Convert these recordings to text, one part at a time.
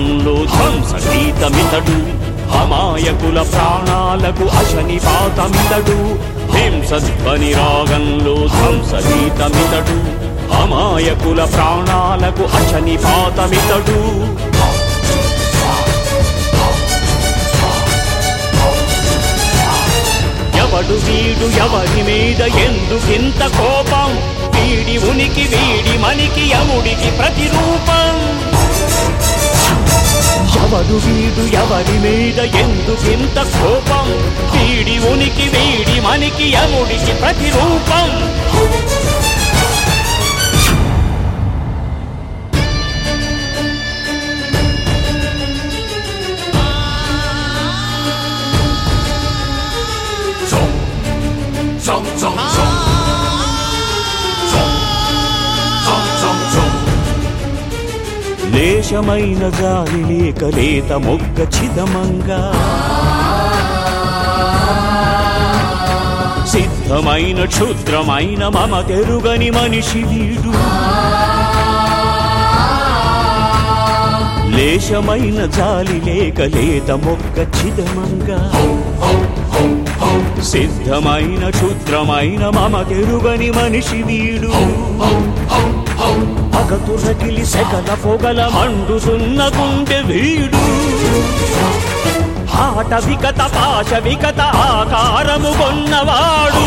రాగంలో ధ్వంస గీతమితడు అమాయకుల ప్రాణాలకు అశని పాతమితడు హింసధ్వని రాగంలో ధ్వంస గీతమితడు అమాయకుల ప్రాణాలకు అశని పాతమితడు ఎవడు వీడు ఎవరి మీద ఎందుకింత కోపం వీడి ఉనికి వీడి మనికి యముడికి ప్రతిరూపం ఎవడు వీడు ఎవరి మీద ఎందుకింత కోపం వీడి ఉనికి వీడి మనికి యముడికి ప్రతిరూపం లేశమైన గాలి లేక లేత మొగ్గ చిదమంగా సిద్ధమైన క్షుద్రమైన మమ తెరుగని మనిషి వీడు లేశమైన జాలి లేక లేత మొగ్గ చిదమంగా సిద్ధమైన క్షుద్రమైన మమ తెరుగని మనిషి వీడు పగతురగిలి సెగల పొగల మండుతున్న గుండె వీడు ఆట వికత పాశ వికత ఆకారము కొన్నవాడు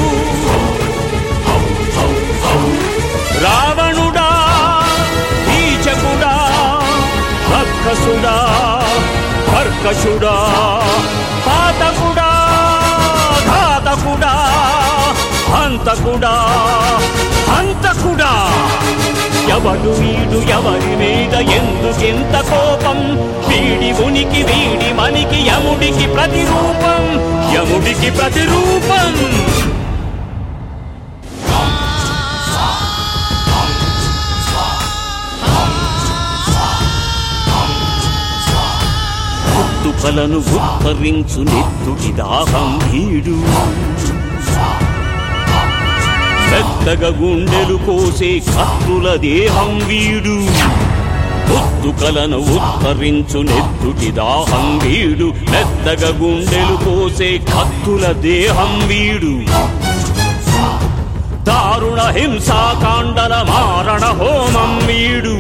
రావణుడా కీచకుడా రక్కసుడా కర్కశుడా పాతకుడా ఘాతకుడా హంతకుడా హంతకుడా ఎవడు వీడు ఎవరి మీద ఎందుకెంత కోపం వీడి ఉనికి వీడి మనికి యముడికి ప్రతిరూపం యముడికి ప్రతిరూపం తుకలను ఉత్తరించు నెత్తుడి దాహం వీడు పెద్దగా గుండెలు కోసే కత్తుల దేహం వీడు ఉత్తుకలను ఉత్తరించు నెత్తుటి దాహం వీడు పెద్దగా గుండెలు కోసే కత్తుల దేహం వీడు దారుణ హింసాకాండల మారణ హోమం వీడు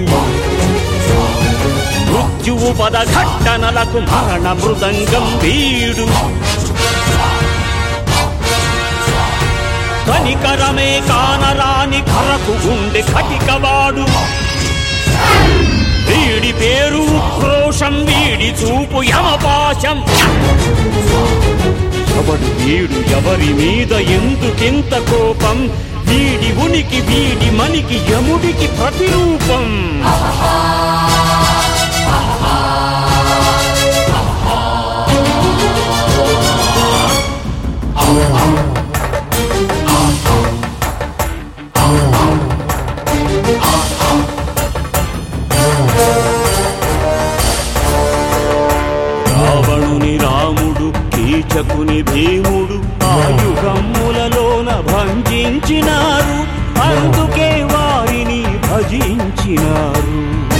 మృత్యువు పద ఘట్టనలకు మరణ మృదంగం వీడు కనికరమే కానరాని కరకు గుండె కటికవాడు వీడి పేరు ఉక్రోషం వీడి చూపు యమపాశం ఎవడు వీడు ఎవరి మీద ఎందుకింత కోపం వీడి ఉనికి వీడి మనికి యముడికి ప్రతిరూపం రావణుని రాముడు కీచకుని భీముడు ఆయుగమ్ములలోన భంజించినారు అందుకే వారిని భజించినారు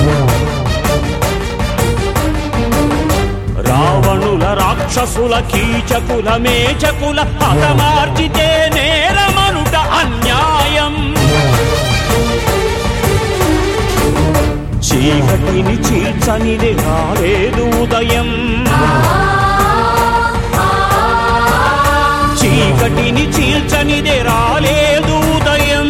రావణుల రాక్షసుల కీచకుల మేచకుల హతమార్చితే నేరమనుట అన్యాయం చీకటిని చీల్చనిది రాలేదు ఉదయం చీకటిని చీల్చనిదే రాలేదు ఉదయం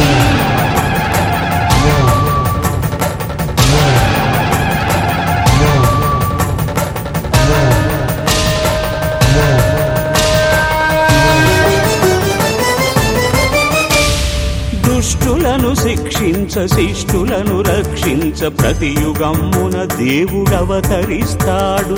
దుష్టులను శిక్షించ శిష్టులను రక్షించ ప్రతి యుగమ్మున దేవుడవతరిస్తాడు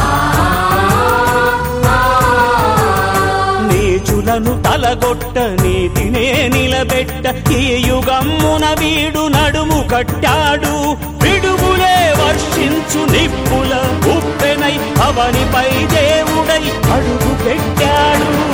నీచులను తలగొట్ట నీతినే నిలబెట్ట ఈ యుగమ్మున వీడు నడుము కట్టాడు పిడుగులే వర్షించు నిప్పుల ఉప్పెనై అవనిపై దేవుడై అడుగు పెట్టాడు